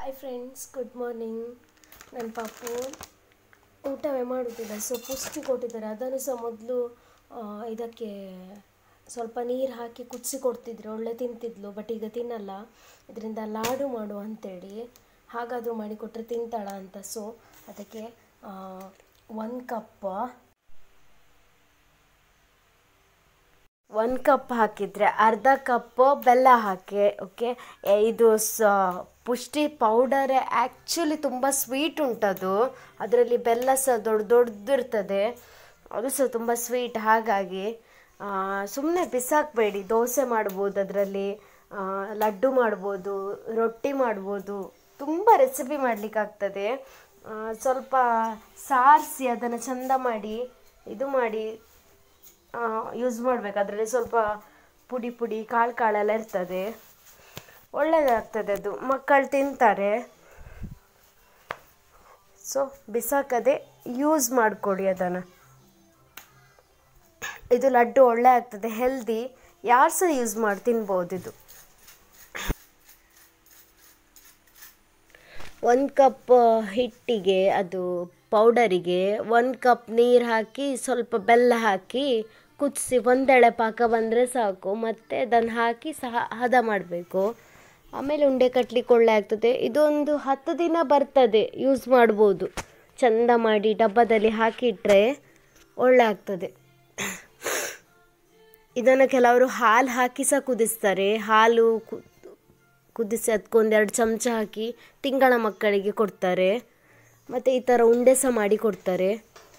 hi friends good morning ನನ್ನ ಪಾಪು ಊಟವೇ ಮಾಡೋದಿಲ್ಲ ಸೊ ಪುಷ್ಟಿ ಕೊಟ್ಟಿದ್ದಾರೆ ಅದನ್ನು ಸಹ ಮೊದಲು ಇದಕ್ಕೆ ಸ್ವಲ್ಪ ನೀರು ಹಾಕಿ ಕುದಿಸಿ ಕೊಡ್ತಿದ್ರು ಒಳ್ಳೆ ತಿಂತಿದ್ಲು ಬಟ್ ಈಗ ತಿನ್ನಲ್ಲ ಇದರಿಂದ ಲಾಡು ಮಾಡು ಅಂತೇಳಿ ಹಾಗಾದರೂ ಮಾಡಿಕೊಟ್ರೆ ತಿಂತಾಳ ಅಂತ ಸೊ ಅದಕ್ಕೆ ಒಂದು ಕಪ್ ಒಂದು ಕಪ್ ಹಾಕಿದರೆ ಅರ್ಧ ಕಪ್ ಬೆಲ್ಲ ಹಾಕಿ ಓಕೆ ಇದು ಸ ಪುಷ್ಟಿ ಪೌಡರೇ ಆ್ಯಕ್ಚುಲಿ ತುಂಬ ಸ್ವೀಟ್ ಉಂಟದು ಅದರಲ್ಲಿ ಬೆಲ್ಲ ಸಹ ದೊಡ್ಡ ದೊಡ್ಡದಿರ್ತದೆ ಅದು ಸಹ ತುಂಬ ಸ್ವೀಟ್ ಹಾಗಾಗಿ ಸುಮ್ಮನೆ ಬಿಸಾಕಬೇಡಿ ದೋಸೆ ಮಾಡ್ಬೋದು ಅದರಲ್ಲಿ ಲಡ್ಡು ಮಾಡ್ಬೋದು ರೊಟ್ಟಿ ಮಾಡ್ಬೋದು ತುಂಬ ರೆಸಿಪಿ ಮಾಡಲಿಕ್ಕಾಗ್ತದೆ ಸ್ವಲ್ಪ ಸಾರಿಸಿ ಅದನ್ನು ಚಂದ ಮಾಡಿ ಇದು ಮಾಡಿ ಯೂಸ್ ಮಾಡಬೇಕು ಅದರಲ್ಲಿ ಸ್ವಲ್ಪ ಪುಡಿ ಪುಡಿ ಕಾಳು ಕಾಳೆಲ್ಲ ಇರ್ತದೆ ಒಳ್ಳೆಯದಾಗ್ತದೆ ಅದು ಮಕ್ಕಳು ತಿಂತಾರೆ ಸೊ ಬಿಸಾಕದೆ ಯೂಸ್ ಮಾಡಿಕೊಡಿ ಅದನ್ನು ಇದು ಲಡ್ಡು ಒಳ್ಳೆ ಆಗ್ತದೆ ಹೆಲ್ದಿ ಯಾರು ಸಹ ಯೂಸ್ ಮಾಡಿ ತಿನ್ಬೋದು ಇದು ಒಂದು ಕಪ್ ಹಿಟ್ಟಿಗೆ ಅದು ಪೌಡರಿಗೆ ಒಂದು ಕಪ್ ನೀರು ಹಾಕಿ ಸ್ವಲ್ಪ ಬೆಲ್ಲ ಹಾಕಿ ಕುದಿಸಿ ಒಂದೆಳೆ ಪಾಕ ಬಂದರೆ ಸಾಕು ಮತ್ತು ಅದನ್ನು ಹಾಕಿ ಸಹ ಹದ ಮಾಡಬೇಕು ಆಮೇಲೆ ಉಂಡೆ ಕಟ್ಲಿಕ್ಕೆ ಒಳ್ಳೆ ಆಗ್ತದೆ ಇದೊಂದು ಹತ್ತು ದಿನ ಬರ್ತದೆ ಯೂಸ್ ಮಾಡ್ಬೋದು ಚಂದ ಮಾಡಿ ಡಬ್ಬದಲ್ಲಿ ಹಾಕಿಟ್ರೆ ಒಳ್ಳೆ ಆಗ್ತದೆ ಇದನ್ನು ಕೆಲವರು ಹಾಲು ಹಾಕಿ ಸಹ ಕುದಿಸ್ತಾರೆ ಹಾಲು ಕುದಿಸಿ ಅದಕ್ಕೊಂದೆರಡು ಚಮಚ ಹಾಕಿ ತಿಂಗಳ ಮಕ್ಕಳಿಗೆ ಕೊಡ್ತಾರೆ ಮತ್ತು ಈ ಥರ ಉಂಡೆ ಸಹ ಮಾಡಿ ಕೊಡ್ತಾರೆ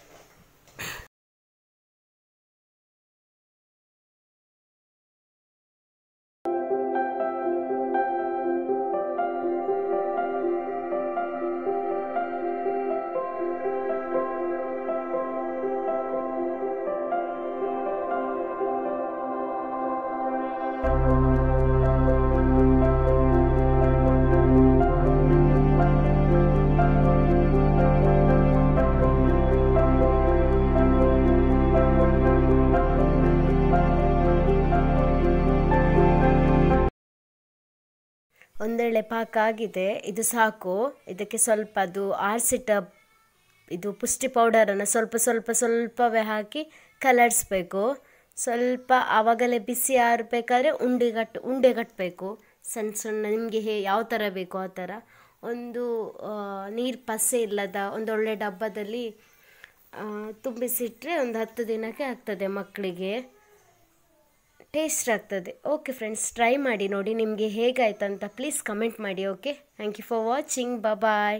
ಒಂದೆಳೆ ಪಾಕ ಆಗಿದೆ ಇದು ಸಾಕು ಇದಕ್ಕೆ ಸ್ವಲ್ಪ ಅದು ಆರ್ಸಿಟ ಇದು ಪುಷ್ಟಿ ಪೌಡರನ್ನು ಸ್ವಲ್ಪ ಸ್ವಲ್ಪ ಸ್ವಲ್ಪವೇ ಹಾಕಿ ಕಲರ್ಸ್ಬೇಕು ಸ್ವಲ್ಪ ಆವಾಗಲೇ ಬಿಸಿ ಆರಬೇಕಾದ್ರೆ ಉಂಡೆ ಕಟ್ ಉಂಡೆ ಕಟ್ಟಬೇಕು ಸಣ್ಣ ಸಣ್ಣ ನಿಮಗೆ ಹೇ ಯಾವ ಥರ ಬೇಕೋ ಆ ಥರ ಒಂದು ನೀರು ಪಸೆ ಇಲ್ಲದ ಒಂದು ಒಳ್ಳೆ ಡಬ್ಬದಲ್ಲಿ ತುಂಬಿಸಿಟ್ರೆ ಒಂದು ಹತ್ತು ದಿನಕ್ಕೆ ಆಗ್ತದೆ ಮಕ್ಕಳಿಗೆ ಟೇಸ್ಟ್ ಆಗ್ತದೆ ಓಕೆ ಫ್ರೆಂಡ್ಸ್ ಟ್ರೈ ಮಾಡಿ ನೋಡಿ ನಿಮಗೆ ಹೇಗಾಯ್ತಂತ ಪ್ಲೀಸ್ ಕಮೆಂಟ್ ಮಾಡಿ okay thank you for watching bye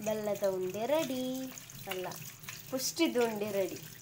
ಬೆಲ್ಲದ ಉಂಡೆ ರೆಡಿ ಅಲ್ಲ ಪುಷ್ಟಿದು ಉಂಡೆ ರೆಡಿ